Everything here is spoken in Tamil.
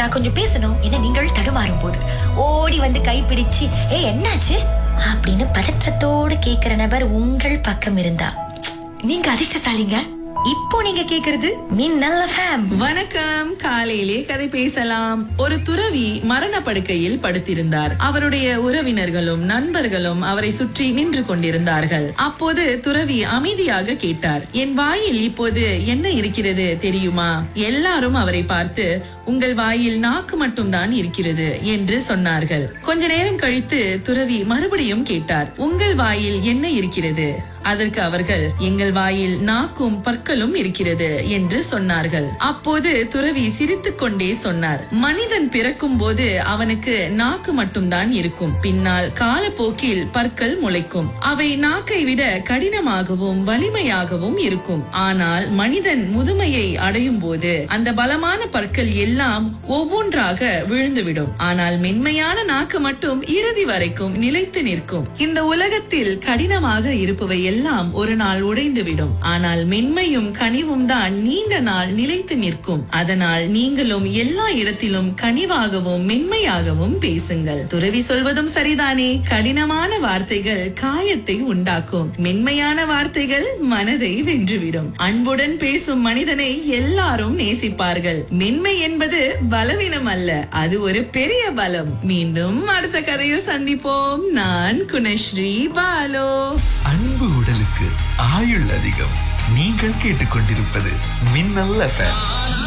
நான் கொஞ்சம் பேசணும் என்ன நீங்கள் தடுமாறும் போது ஓடி வந்து கைப்பிடிச்சு ஏ என்னாச்சு அப்படின்னு பதற்றத்தோடு கேக்குற நபர் உங்கள் பக்கம் இருந்தா நீங்க அதிர்ஷ்டசாலிங்க இப்போ நீங்க கேக்குறது மின்னல் ஃபேம் வணக்கம் காலையிலே கதை பேசலாம் ஒரு துறவி மரண படுக்கையில் படுத்திருந்தார் அவருடைய உறவினர்களும் நண்பர்களும் அவரை சுற்றி நின்று கொண்டிருந்தார்கள் அப்போது துறவி அமைதியாக கேட்டார் என் வாயில் இப்போது என்ன இருக்கிறது தெரியுமா எல்லாரும் அவரை பார்த்து உங்கள் வாயில் நாக்கு மட்டும்தான் இருக்கிறது என்று சொன்னார்கள் கொஞ்ச நேரம் கழித்து துறவி மறுபடியும் கேட்டார் உங்கள் வாயில் என்ன இருக்கிறது அதற்கு அவர்கள் எங்கள் வாயில் நாக்கும் பற்களும் இருக்கிறது என்று சொன்னார்கள் அப்போது துறவி சிரித்துக் கொண்டே சொன்னார் மனிதன் பிறக்கும் போது அவனுக்கு நாக்கு மட்டும்தான் இருக்கும் பின்னால் காலப்போக்கில் பற்கள் முளைக்கும் அவை நாக்கை விட கடினமாகவும் வலிமையாகவும் இருக்கும் ஆனால் மனிதன் முதுமையை அடையும் போது அந்த பலமான பற்கள் எல்லாம் ஒவ்வொன்றாக விழுந்துவிடும் ஆனால் மென்மையான நாக்கு மட்டும் இறுதி வரைக்கும் நிலைத்து நிற்கும் இந்த உலகத்தில் கடினமாக இருப்பவை எல்லாம் ஒரு நாள் உடைந்துவிடும் ஆனால் மென்மையும் கனிவும் தான் நீண்ட நாள் நிலைத்து நிற்கும் அதனால் நீங்களும் எல்லா இடத்திலும் கனிவாகவும் மென்மையாகவும் பேசுங்கள் துறவி சொல்வதும் சரிதானே கடினமான வார்த்தைகள் காயத்தை உண்டாக்கும் மென்மையான வார்த்தைகள் மனதை வென்றுவிடும் அன்புடன் பேசும் மனிதனை எல்லாரும் நேசிப்பார்கள் மென்மை என்பது பலவீனம் அல்ல அது ஒரு பெரிய பலம் மீண்டும் அடுத்த கதையில் சந்திப்போம் நான் குணஸ்ரீ பாலோ அன்பு உடலுக்கு ஆயுள் அதிகம் நீங்கள் கேட்டுக்கொண்டிருப்பது மின்னல் எஃப்எம்